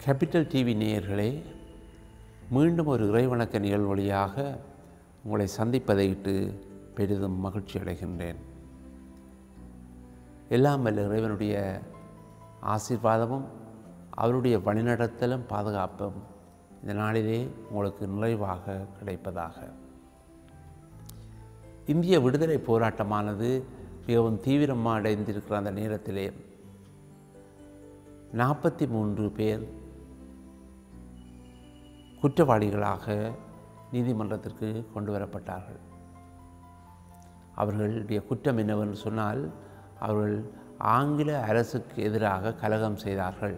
capital TV நேயர்களே மீண்டும் ஒரு இறைவணக்க நிகழ்வு வழியாக உங்களை சந்திப்பதை இட்டு பெரிதும் மகிழ்ச்சி அடைகின்றேன் எல்லாம் வல்ல இறைவனுடைய ஆசீர்வாதமும் அவருடைய வழிநடத்தலும் பாதுகாப்பும் இந்த நாளிலே உங்களுக்கு நிறைவாக கிடைப்பதாக இந்திய விடுதலை போராட்டமானது மிகவும் தீவிரமாக அடைந்திருக்கிற அந்த நேரத்திலே நாற்பத்தி மூன்று பேர் குற்றவாளிகளாக நீதிமன்றத்திற்கு கொண்டு வரப்பட்டார்கள் அவர்களுடைய குற்றம் என்னவென்று சொன்னால் அவர்கள் ஆங்கில அரசுக்கு எதிராக கலகம் செய்தார்கள்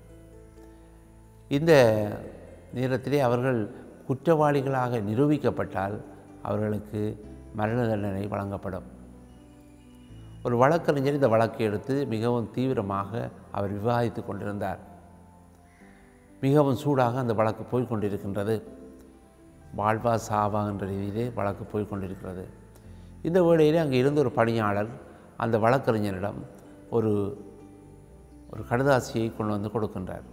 இந்த நேரத்திலே அவர்கள் குற்றவாளிகளாக நிரூபிக்கப்பட்டால் அவர்களுக்கு மரண தண்டனை வழங்கப்படும் ஒரு வழக்கறிஞர் இந்த வழக்கை எடுத்து மிகவும் தீவிரமாக அவர் விவாதித்து கொண்டிருந்தார் மிகவும் சூடாக அந்த வழக்கு போய் கொண்டிருக்கின்றது வாழ்வா சாவா என்ற ரீதியிலே வழக்கு போய் கொண்டிருக்கிறது இந்த வேளையிலே அங்கே இருந்த ஒரு பணியாளர் அந்த வழக்கறிஞரிடம் ஒரு ஒரு கடுதாசியை கொண்டு வந்து கொடுக்கின்றார்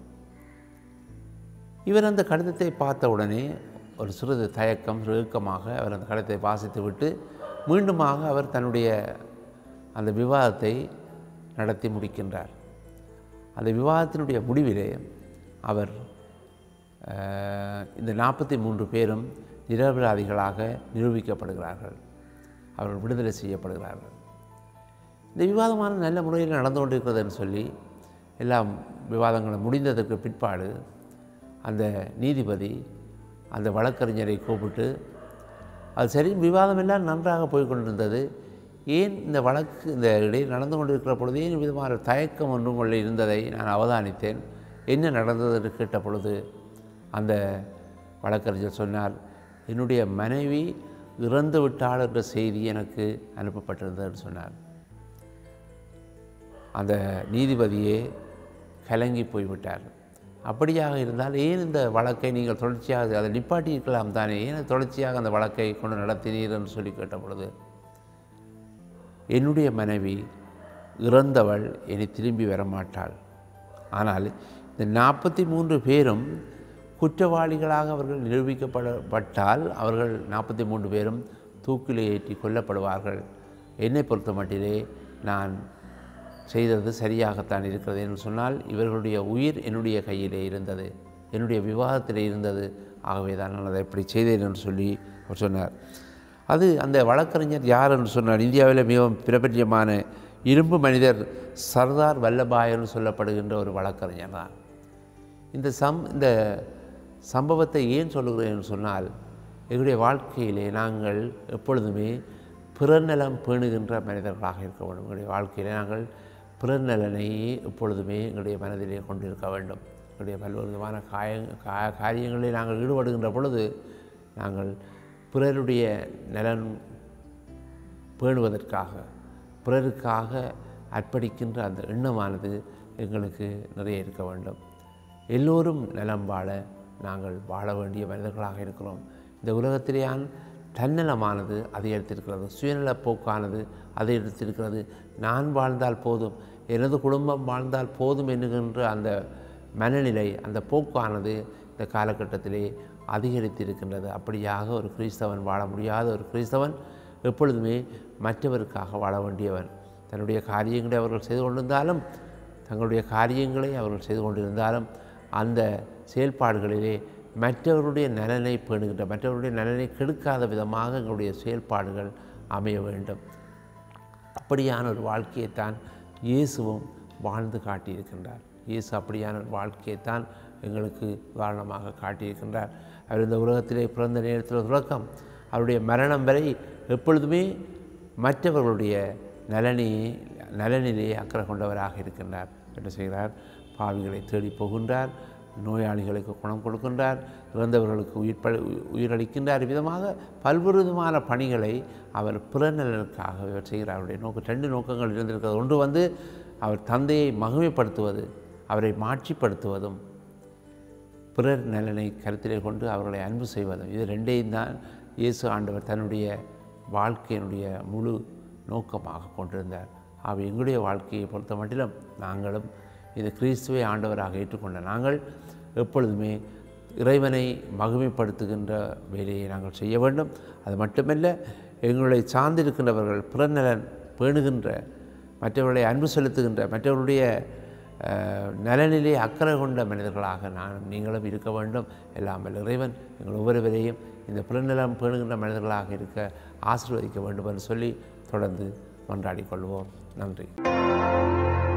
இவர் அந்த கடிதத்தை பார்த்த உடனே ஒரு சிறிது தயக்கம் இறுக்கமாக அவர் அந்த கடிதத்தை வாசித்து விட்டு மீண்டுமாக அவர் தன்னுடைய அந்த விவாதத்தை நடத்தி முடிக்கின்றார் அந்த விவாதத்தினுடைய முடிவிலே அவர் அஹ், இந்த நாற்பத்தி மூன்று பேரும் நிரபராதிகளாக நிரூபிக்கப்படுகிறார்கள் அவர்கள் விடுதலை செய்யப்படுகிறார்கள் இந்த விவாதமான நல்ல முறையில் நடந்து கொண்டிருக்கிறதுன்னு சொல்லி எல்லாம் விவாதங்கள் முடிந்ததற்கு பிற்பாடு அந்த நீதிபதி அந்த வழக்கறிஞரை கூப்பிட்டு அது சரி விவாதம் எல்லாம் நன்றாக போய் கொண்டிருந்தது ஏன் இந்த வழக்கு இந்த இடையில் நடந்து கொண்டிருக்கிற பொழுது ஏன் விதமான தயக்கம் ஒன்றும் கொள்ள இருந்ததை நான் அவதானித்தேன் என்ன நடந்தது என்று கேட்ட பொழுது அந்த வழக்கறிஞர் சொன்னார் என்னுடைய மனைவி இறந்து விட்டாள் என்ற செய்தி எனக்கு அனுப்பப்பட்டிருந்ததுன்னு சொன்னார் அந்த நீதிபதியே கலங்கி போய்விட்டார் அப்படியாக இருந்தால் ஏன் இந்த வழக்கை நீங்கள் தொடர்ச்சியாக அதை நிப்பாட்டி இருக்கலாம் தானே ஏன் தொடர்ச்சியாக அந்த வழக்கை கொண்டு நடத்தினீர் என்று சொல்லி கேட்ட பொழுது என்னுடைய மனைவி இறந்தவள் இனி திரும்பி வரமாட்டாள் ஆனால் இந்த நாற்பத்தி மூன்று பேரும் குற்றவாளிகளாக அவர்கள் நிரூபிக்கப்படப்பட்டால் அவர்கள் நாற்பத்தி மூன்று பேரும் தூக்கிலே ஏற்றி கொல்லப்படுவார்கள் என்னை பொறுத்த மட்டிலே நான் செய்தது சரியாகத்தான் இருக்கிறது என்று சொன்னால் இவர்களுடைய உயிர் என்னுடைய கையிலே இருந்தது என்னுடைய விவாதத்திலே இருந்தது ஆகவே தான் நான் அதை எப்படி செய்தேன் என்று சொல்லி அவர் சொன்னார் அது அந்த வழக்கறிஞர் யார் என்று சொன்னார் இந்தியாவில் மிகவும் பிரபஞ்சமான இரும்பு மனிதர் சர்தார் வல்லபாய் என்று சொல்லப்படுகின்ற ஒரு வழக்கறிஞர் தான் இந்த சம் இந்த சம்பவத்தை ஏன் சொல்லுகிறேன் என்று சொன்னால் எங்களுடைய வாழ்க்கையிலே நாங்கள் எப்பொழுதுமே பிறநலம் பேணுகின்ற மனிதர்களாக இருக்க வேண்டும் எங்களுடைய வாழ்க்கையிலே நாங்கள் பிறநலனை எப்பொழுதுமே எங்களுடைய மனதிலே கொண்டிருக்க வேண்டும் எங்களுடைய பல்வேறு விதமான காய கா- காரியங்களில் நாங்கள் ஈடுபடுகின்ற பொழுது நாங்கள் பிறருடைய நலன் பேணுவதற்காக பிறருக்காக அர்ப்பணிக்கின்ற அந்த எண்ணமானது எங்களுக்கு நிறைய இருக்க வேண்டும் எல்லோரும் நலம் வாழ நாங்கள் வாழ வேண்டிய மனிதர்களாக இருக்கிறோம் இந்த உலகத்திலேயான் தன்னலமானது அதிகரித்திருக்கிறது சுயநலப் போக்கானது அதிகரித்திருக்கிறது நான் வாழ்ந்தால் போதும் எனது குடும்பம் வாழ்ந்தால் போதும் என்கின்ற அந்த மனநிலை அந்த போக்கானது இந்த காலகட்டத்திலே அதிகரித்திருக்கின்றது அப்படியாக ஒரு கிறிஸ்தவன் வாழ முடியாத ஒரு கிறிஸ்தவன் எப்பொழுதுமே மற்றவருக்காக வாழ வேண்டியவன் தன்னுடைய காரியங்களை அவர்கள் செய்து கொண்டிருந்தாலும் தங்களுடைய காரியங்களை அவர்கள் செய்து கொண்டிருந்தாலும் அந்த செயல்பாடுகளிலே மற்றவருடைய நலனை பேணுகின்ற மற்றவருடைய நலனை கெடுக்காத விதமாக எங்களுடைய செயல்பாடுகள் அமைய வேண்டும் அப்படியான ஒரு வாழ்க்கையைத்தான் இயேசுவும் வாழ்ந்து காட்டியிருக்கின்றார் இயேசு அப்படியான ஒரு வாழ்க்கையைத்தான் எங்களுக்கு உதாரணமாக காட்டியிருக்கின்றார் அவர் இந்த உலகத்திலே பிறந்த நேரத்தில் தொடக்கம் அவருடைய மரணம் வரை எப்பொழுதுமே மற்றவர்களுடைய நலனே நலனிலே அக்கறை கொண்டவராக இருக்கின்றார் என்ன செய்கிறார் பாவிகளை தேடி போகின்றார் நோயாளிகளுக்கு குணம் கொடுக்கின்றார் இறந்தவர்களுக்கு உயிர் ப உயிரளிக்கின்றார் விதமாக பல்வேறு விதமான பணிகளை அவர் பிறநலனுக்காக இவர் செய்கிறார் அவருடைய நோக்கம் ரெண்டு நோக்கங்கள் இருந்திருக்கிறது ஒன்று வந்து அவர் தந்தையை மகிமைப்படுத்துவது அவரை மாட்சிப்படுத்துவதும் பிறர் நலனை கருத்திலே கொண்டு அவர்களை அன்பு செய்வதும் இது ரெண்டையும் தான் இயேசு ஆண்டவர் தன்னுடைய வாழ்க்கையினுடைய முழு நோக்கமாக கொண்டிருந்தார் ஆக எங்களுடைய வாழ்க்கையை பொறுத்த மட்டிலும் நாங்களும் இந்த கிறிஸ்துவை ஆண்டவராக ஏற்றுக்கொண்ட நாங்கள் எப்பொழுதுமே இறைவனை மகிமைப்படுத்துகின்ற வேலையை நாங்கள் செய்ய வேண்டும் அது மட்டுமல்ல எங்களை சார்ந்திருக்கின்றவர்கள் பிறநலன் பேணுகின்ற மற்றவர்களை அன்பு செலுத்துகின்ற மற்றவருடைய அஹ், நலனிலே அக்கறை கொண்ட மனிதர்களாக நானும் நீங்களும் இருக்க வேண்டும் எல்லாம் வல்ல இறைவன் எங்கள் ஒவ்வொருவரையும் இந்த பிறநலம் பேணுகின்ற மனிதர்களாக இருக்க ஆசீர்வதிக்க வேண்டும் என்று சொல்லி தொடர்ந்து மன்றாடிக் கொள்வோம் நன்றி